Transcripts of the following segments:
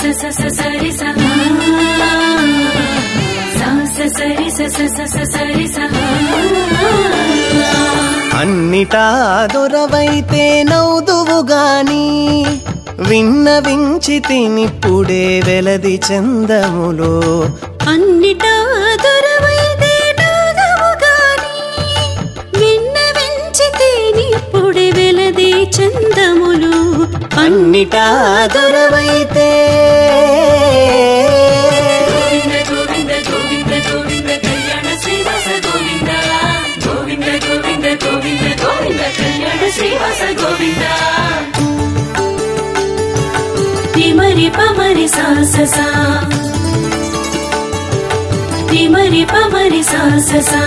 స స స సరి స సా స సరి స స స స సరి స అన్నిటా దొరవైతే నవ్వుదువు గాని విన్నవించి తినిప్పుడే వెలది చందములో అన్నిటా దొరవైతే నాదవు గాని విన్నవించితే నిప్పుడే వెలది చందములు అన్నిటా దొరవైతే గోవింద గోవింద గోవింద గోవింద కళ్యాణ శ్రీవాస గోవింద గోవింద గోవింద గోవింద గోవింద కళ్యాణ శ్రీవాస గోవింద తిమరి పమరి సాస సా తిమరి పమరి సాస సా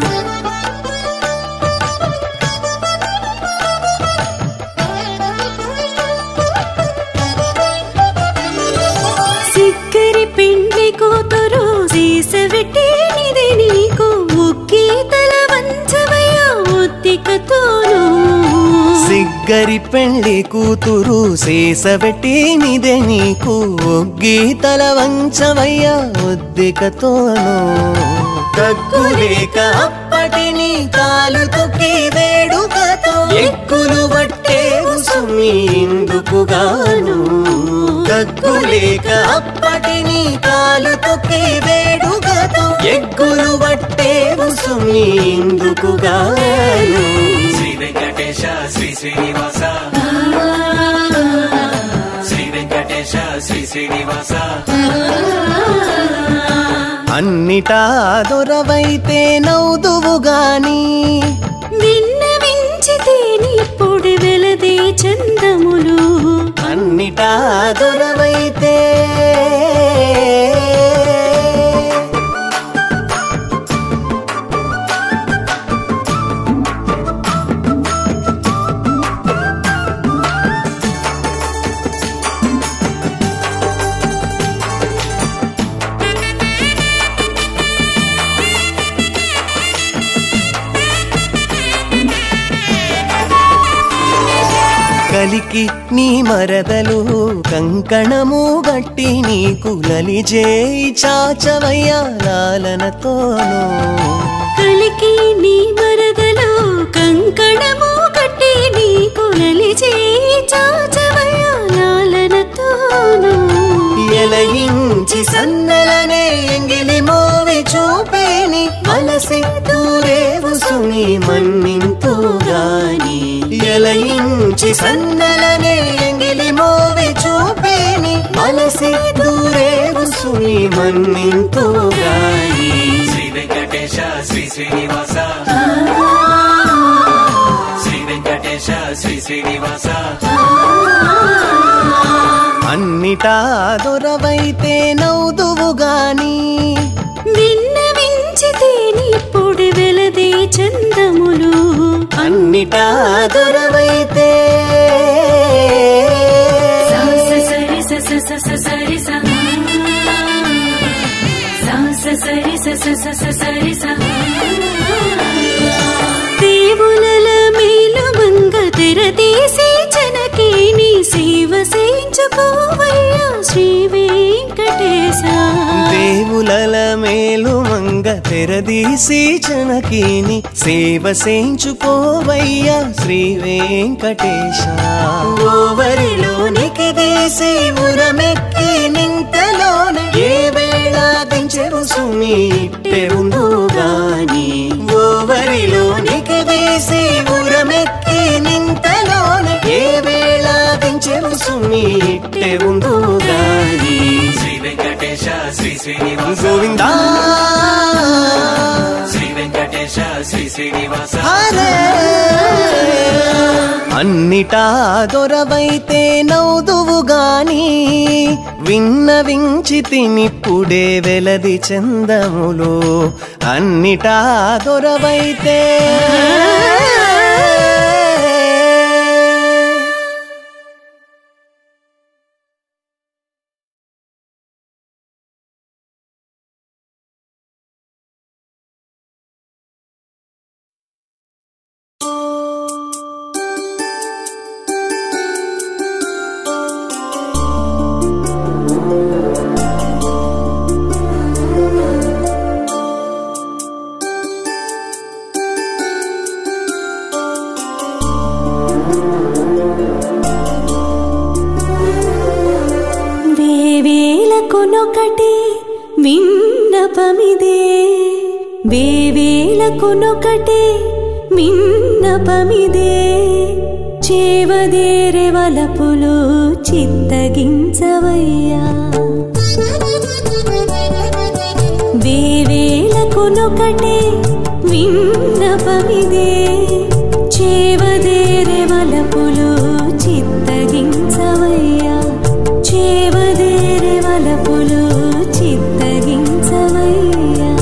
సిక్కరి పిండి కూతురు సీసవెట్టేనిది నీకు ఉక్కి తల వంచవయ్య ఒత్తికతోను సిగ్గరి పెళ్లి కూతురు శేసబెట్టినిదే నీకు ఒగ్గీతల వంచవయ్య ఒద్దికతోను తగ్గులేక అప్పటి నీ కాలు తొక్కి వేడుకతో ఎక్కులు పట్టే సుమి ఇందుకుగాను తగ్గులేక అప్పటి నీ కాలు తొక్కి వేడుకతో ఎగ్గులు పట్టే సుమి ఇందుకుగాను శ్రీ వెంకటేశ శ్రీ శ్రీనివాస శ్రీ వెంకటేశ శ్రీ శ్రీనివాస అన్నిటా దొరవైతే నవ్వుదువు గాని విన్నవించితే నిప్పుడు వెలదే చందములు అన్నిటా దొరవైతే కలికి నీ మరదలు కంకణము గట్టి నీకు లలిజేయి చాచవయ్య లాలనతోను కలికి నీ మరదలో కంకణము కట్టి నీకు నలిచే చాచవయ్య లాలనతోను ఎలయించి సన్నలనే ఎంగిలి మోవి చూపేని వలసి దూరేవు సుని మన్నింతుగాని ఎలయించి సన్నలనే ఎంగిలి మోవి చూపేని వలసి దూరేవు సుని మన్నింతుగాని శ్రీ వెంకటేశ శ్రీ శ్రీనివాస శ్రీ వెంకటేశ శ్రీ శ్రీనివాస అన్నిటా దొరవైతే నవ్వుదువు గాని విన్నవించితే నిప్పుడు వెలదే చందములు అన్నిటా దొరవైతే సరి స స స స సరి స స సరి స స స స సరి స దేవులల మేలు మంగ తెరదీసి జనకీని సేవ చేయించుకోవయ్యా శ్రీ వెంకటేశ దేవులల మేలు మంగ తెరదీసి చనకీని సేవ సేంచుకోవయ్యా శ్రీ వెంకటేశ ఓవరిలోనికి వేసి ఉరమెక్కి నింతలోన ఏ వేళ దించెరు సుమి ఇట్టే ఉందో గాని ఓవరిలోనికి వేసి ఉరమెక్కి నింతలోన ఏ వేళ దించెరు సుమి ఇట్టే ఉందో గాని శ్రీ వెంకటేశ శ్రీ శ్రీనివాస గోవిందా శ్రీ వెంకటేశ శ్రీ శ్రీనివాస హరే అన్నిటా దొరవైతే నవ్వుదువు గాని విన్నవించి తినిప్పుడే వెలది చందములో అన్నిటా దొరవైతే విన్నపమిదే వేవేలకునొకటే విన్నపమిదే చేవదేరే వలపులు చిత్తగించవయ్యా వేవేలకునొకటే విన్నపమిదే చేవదేరే వలపులు చిత్తగించవయ్యా చేవదేరే వలపులు చిత్తగించవయ్యా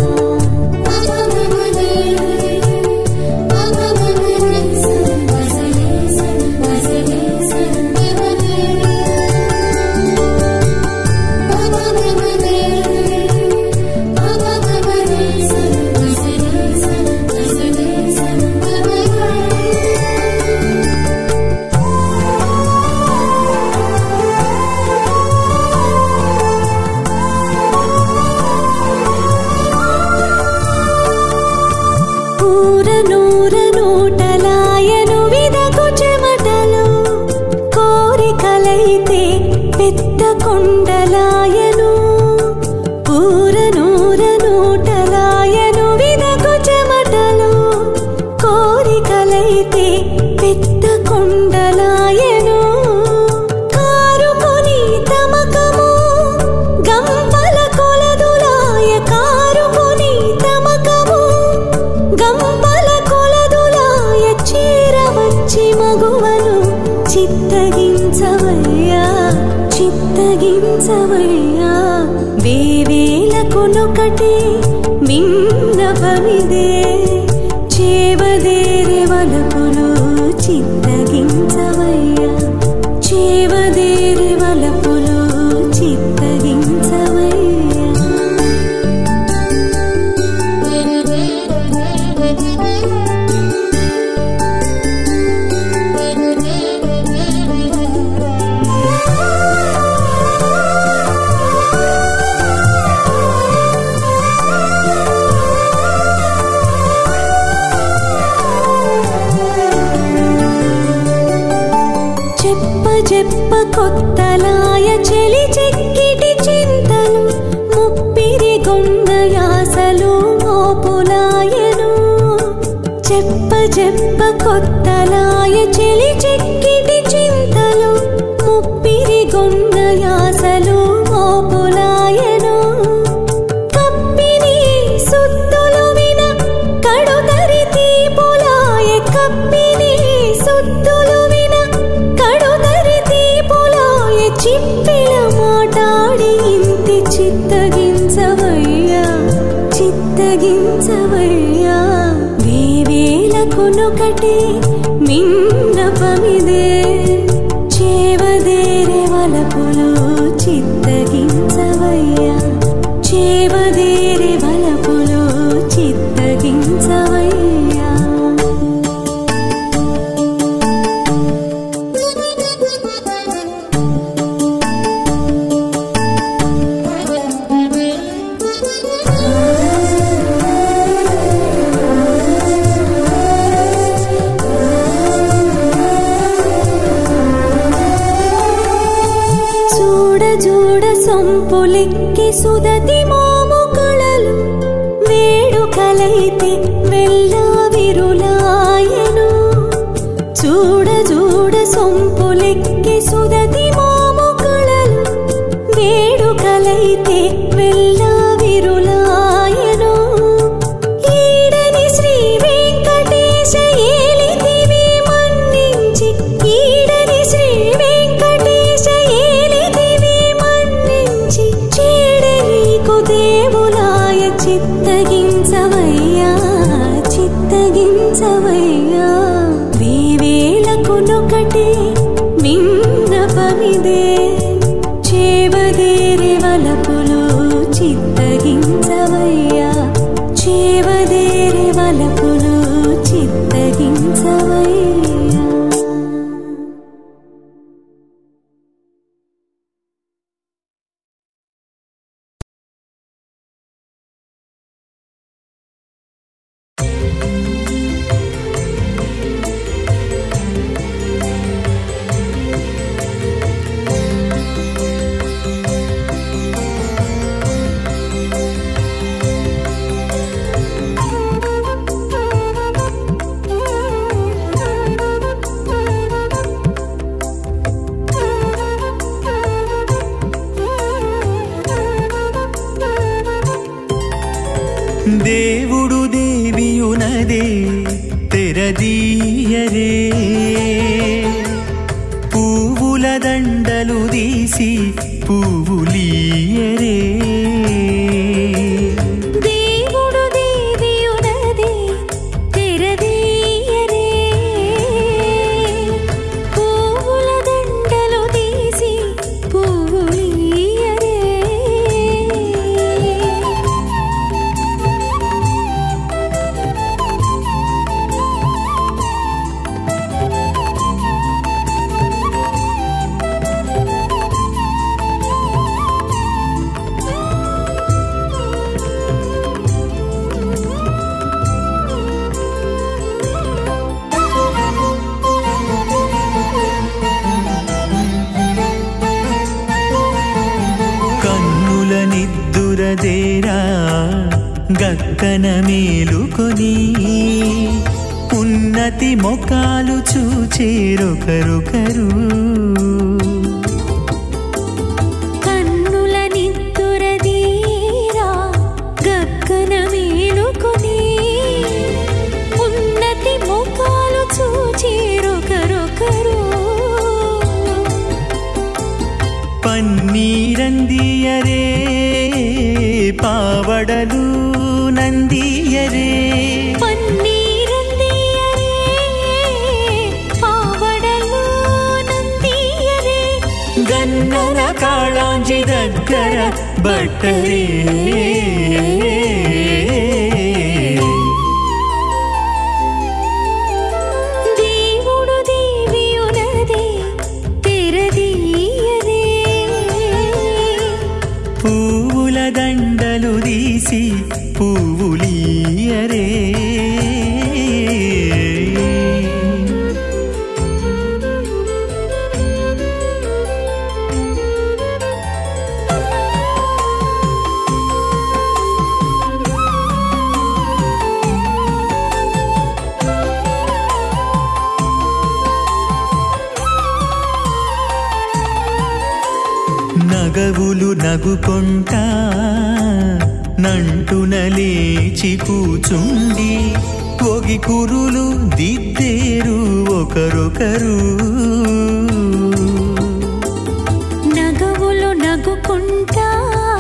ఊర నూర నూటలాయను విదకు చెమటలు కోరికలైతే పెద్ద కొండలాయను ఊర నూర నూటలాయను విదకు చెమటలు కోరికలైతే పెద్ద కొండలాయను కారుకొని తమకము గంపల కొలదులాయ కారుకొని తమకము గంపల కొలదులాయ చేరవచ్చి మగువను చిత్తగించవయ్యా చిత్తగించవయ్యా వేవేలకునొకటే విన్నపమిదే చేవదేరే వలపులు చిత్తగించవయ్యా చేవదేరే వలపులు చిత్తగించవయ్యా చెప్ప చెప్ప కొత్తలాయ చెలి చెక్కిటి చింతలు ముప్పిరి గొంగ యాసలు మోపులాయను చెప్ప చెప్ప కొత్తలాయ చెలి చెక్కిటి చింతలు ముప్పిరి గొంగ యాసలు మోపులాయను కప్పిని సుత్తులు విన కడుదరి తీపులాయ కప్పిని సుత్తులు విన కడుదరి తీపులాయ చిప్పిల మాటాడి ఇంటి చిత్తగించవయ్యా చిత్తగించవయ్యా వేవేలకునొకటే మిన్నపమిదే చేవదేరే వలపులు చిత్తగించవయ్యా చేవదేరే వలపులు చిత్తగించవయ్యా చూడ చూడ సొంపులెక్కి సుదతి మోము కళలు వేడుకలైతే వెళ్ళా విరులాయను చూడ చూడ సొంపులెక్కి సుదతి మోము కళలు వేడుకలైతే వెళ్ళా విరులాయను ఈడని శ్రీ వెంకటేశ ఏలిదివి మన్నించి ఈడని శ్రీ వెంకటేశ ఏలిదివి మన్నించి చేడే నీకు దేవులాయ చిత్తగించవయ్యా చిత్తగించవయ్యా వేవేలకునొకటే విన్నపమిదే చేవదేరి వలపులు చిత్తగించవయ్యా చేవదేరి వలపులు చిత్తగించవయ్యా ఆ దేవుడు దేవియునదే తెరదీయరే పువ్వుల దండలు తీసి పువ్వులీయరే దేవుడు దేవియునదే తెరదీయరే పువ్వుల దండలు తీసి పువ్వులీయరే కన్నుల నిద్దురదేరా గక్కన మేలుకొని ఉన్నతి మొకాలు చూచేరొకరొకరు కన్నుల నిద్దురదీరా గక్కన మేలుకొని ఉన్నతి ముఖాలు చూచిరొకరొకరు పన్నీరందియరే పావడలు నందియరే పన్నీరందియరే పావడలు నందియరే గన్నర కాళాంజి దగ్గర బట్టరే దేవుడు దేవియునదే తెరదీయరే పువ్వుల దండలు తీసి పువ్వులీయరే నగవులు నగుకొంటా నంటున లేచి కూచుండి ఒగి కురులు దిద్దేరు ఒకరొకరు నగవులు నగుకుంటా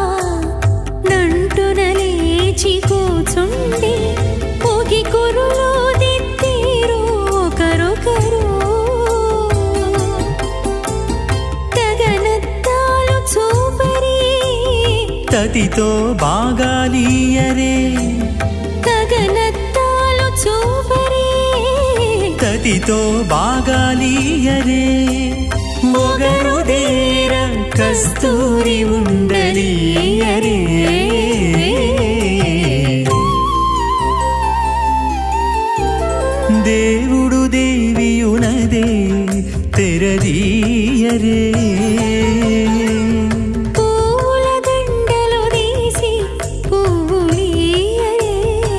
నంటున లేచి కూచుండి పొగి కురులు దిద్దీరు ఒకరొకరు గగనత్తాలు చూపరి తతితో బాగాలీయరే గగనత్తాలు చూపరి తతితో బాగాలీయరే మొగరు దేర కస్తూరి ఉండలీయరే దేవుడు దేవియునదే తెరదీయరే పూల దండలు తీసి పువ్వులీయరే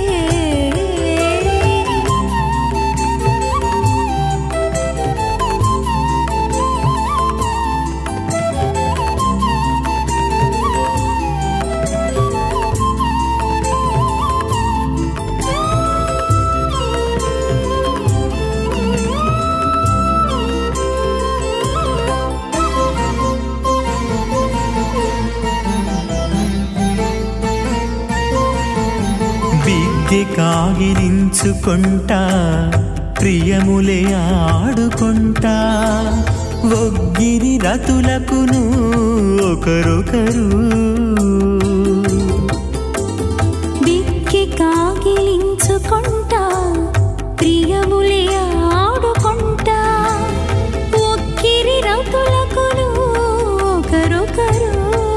విద్య కాగిలించుకుంటా ప్రియములే ఆడుకుంటా ఒగ్గిరి రతులకును ఒకరొకరు బిక్కి కాగిలించుకుంటా ప్రియములే ఆడుకుంటా ఒక్కిరి రతులకును ఒకరొకరు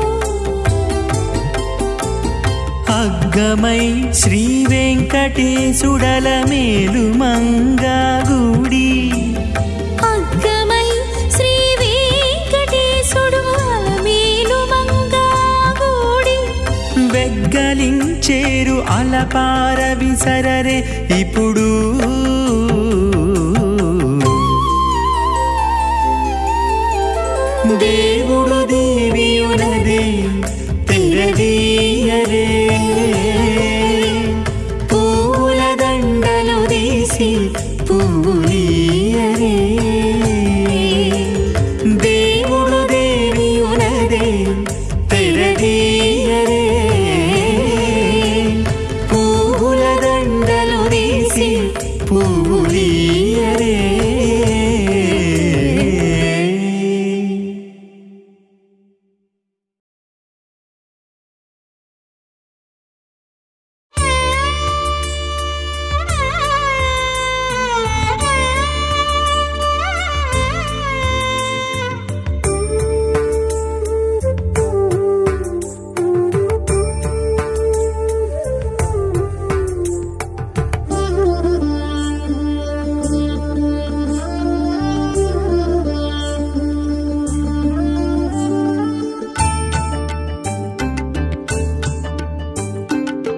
అగ్గమై శ్రీ వెంకటేశుడల మేలు మంగాగుడి అగ్గమై శ్రీ వెంకటేశుడు మేలు మంగాగూడి వెగ్గలించేరు అలపార విసరరే ఇప్పుడు దేవుడు దేవియునదే తెరదీయరే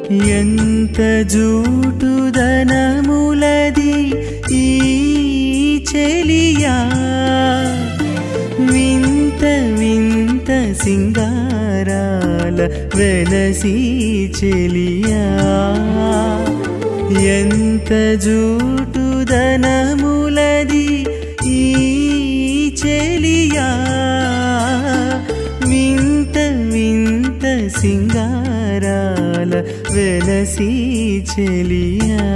ఎంత జూటుదనములది ఈ చెలియా వింత వింత సింగారాల వెలసి చెలియా ఎంత జూటుదనములది ఈ చెలియా వింత వింత సింగారాల వెలసి చెలియా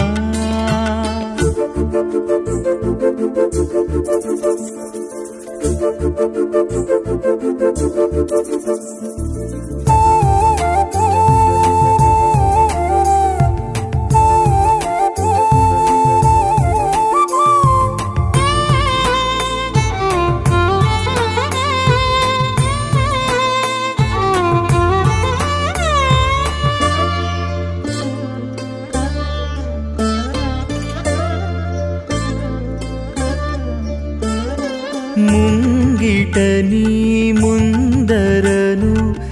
ముంగిట నీ ముందరను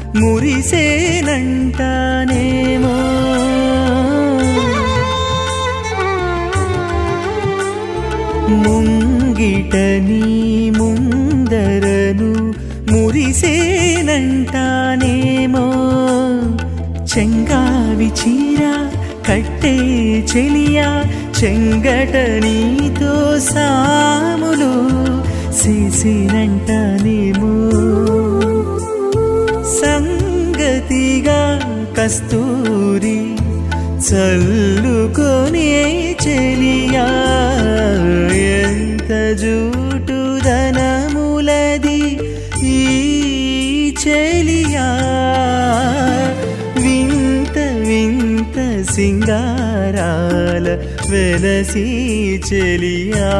మురిసేనంటానేమో ముంగిట నీ ముందరను మురిసేనంటానేమో చెంగావి చీర కట్టే చెలియా చెంగట నీతో సాములు చేసినంటానేమో సంగతిగా కస్తూరి చల్లుకొని చెలియా ఎంత జూటుదనములది ఈ చెలియా వింత వింత సింగారాల వెలసి చెలియా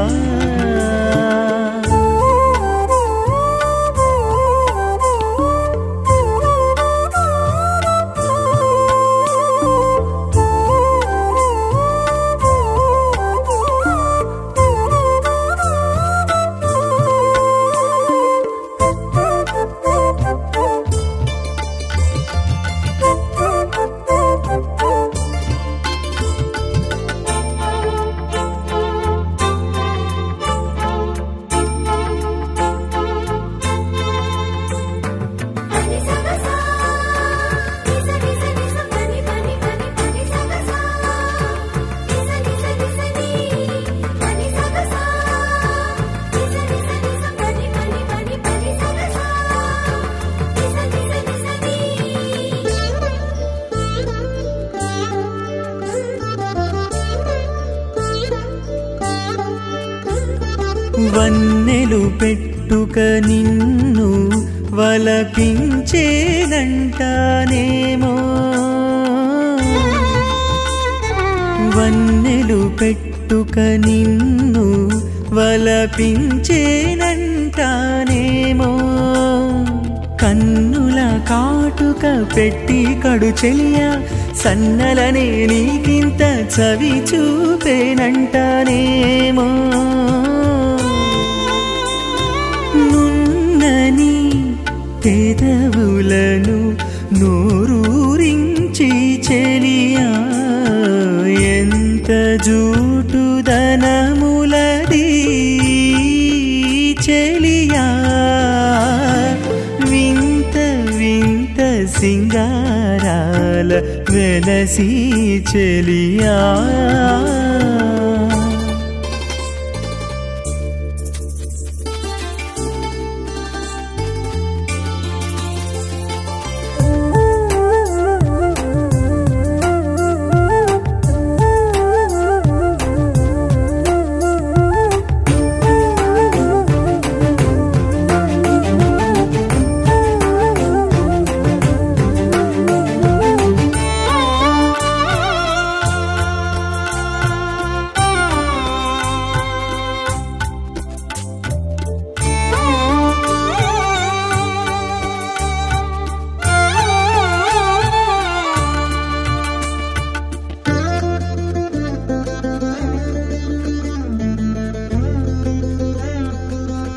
వన్నెలు పెట్టుక నిన్ను వలపించేనంటానేమో వన్నెలు పెట్టుక నిన్ను వలపించేనంటానేమో కన్నుల కాటుక పెట్టి కడు చెలియ సన్నలనే నీకింత చవి చూపేనంటానేమో నున్నని పెదవులను నోరూరించి చెలియా ఎంత జూటుదనములది చెలియా వింత వింత సింగారాల వెలసి చెలియా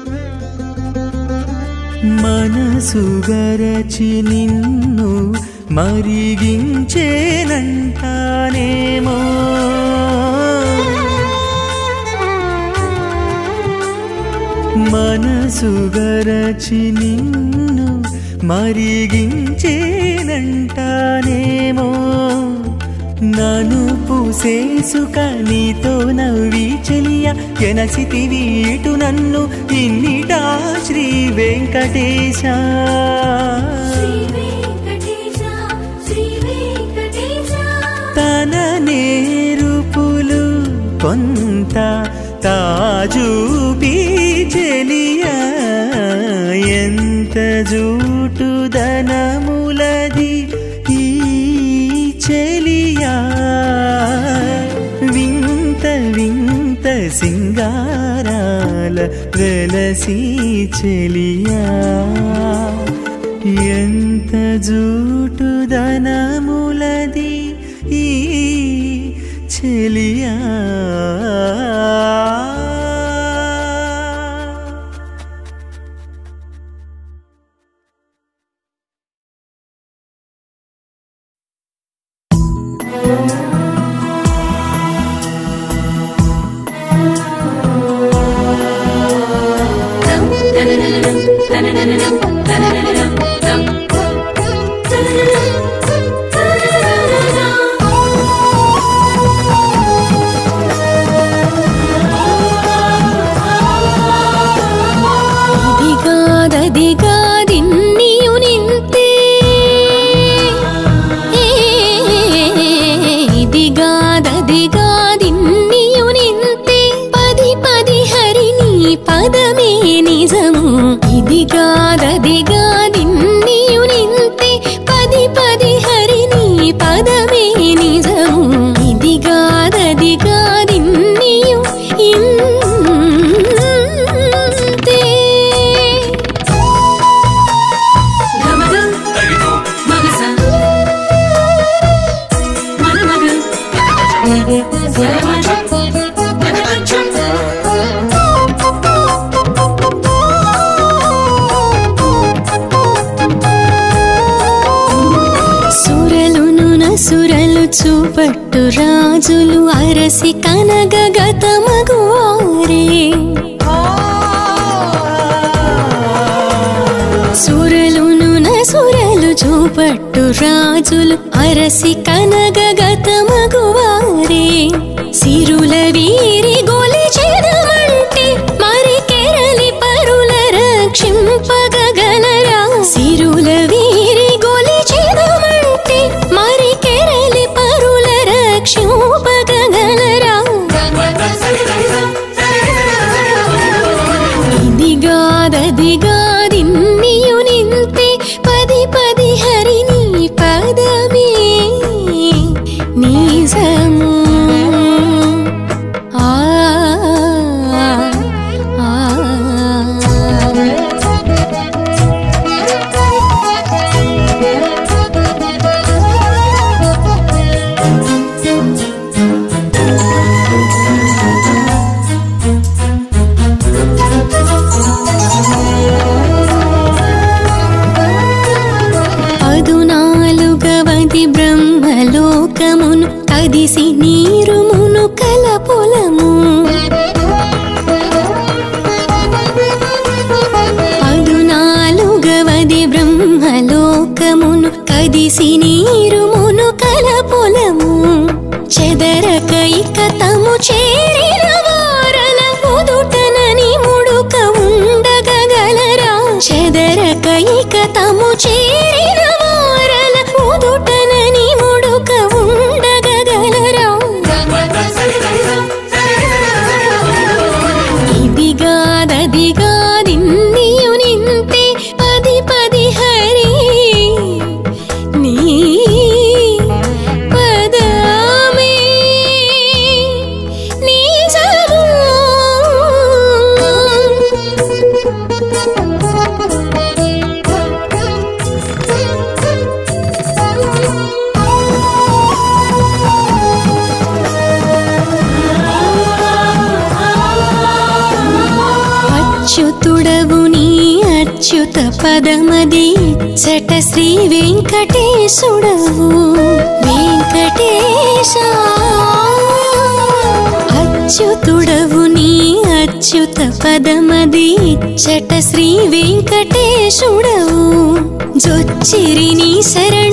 మనసు గరచి నిన్ను మరిగించేనంటానేమో మనసు గరచి నిన్ను మరిగించేనంటానేమో నన్ను పూసేసుక నీతో నవ్వి చెలియ ఎనసితివి ఇటు నన్ను ఇన్నిటా శ్రీ వెంకటేశ శ్రీ వెంకటేశ శ్రీ వెంకటేశ తన నేరుపులు కొంత తాజూపి చెలియ ఎంత జూటుదనములది ఈ చెలియా వింత వింత సింగారాల వెలసి చెలియా ఎంత జూటుదనములది ఈ చెలియా ದಿಗಾದದಿಗಾದಿನ್ನಿಯು ನಿಂತೆ ದಿಗಾದದಿಗಾದಿನ್ನಿಯು ನಿಂತೆ ಪದಿ ಪದಿ ಹರಿನಿ ಪದಮೇ ನಿಜము ఇదిగాదదిగాదిన్నియు నింతే పది పది హరిని పదమే నిజము ఇదిగాదదిగాదిన్నియు ఇంతే గమగ మగస మగమగ సరమజ గగగచ్చం సురలును నసురలు చూపట్టు రాజులు అరసి కనగ గతమగువారే సురలును నసురలు చూపట్టు రాజులు అరసి కనగ గతమగువారే సిరుల వీరి గొలి చెదమంటే మరి కెరలి పరుల రక్షింపగలరా సిరుల వీరి గొలి చెదమంటే మరి కెరలి పరుల రక్షింపగలరా ఇదిగాదదిగాదిన్నియు నింతే పది పది హరిని పదమే నిజము ఆ ఆ పదునాలుగవది బ్రహ్మలోకమును కదిసి నీరుమును కలపొలము పదునాలుగవది బ్రహ్మలోకమును కదిసి నీరుమును కలపొలము చెదరక ఇక తము చేరిన వారల పొదుటనని ముడుక ఉండగలరా చెదరక ఇక తము చేరిన వారల పొదుటనని ముడుక ఉండగలరా ఇదిగాదదిగాదిన్నియు నింతే పది పది హరి నీ పదమే అచ్యుత పదమది చట శ్రీ వెంకటేశుడవు వెంకటేశ అచ్యుతుడవు నీ అచ్యుత పదమది చట శ్రీ వెంకటేశుడవు జొచ్చిరి నీ శరణ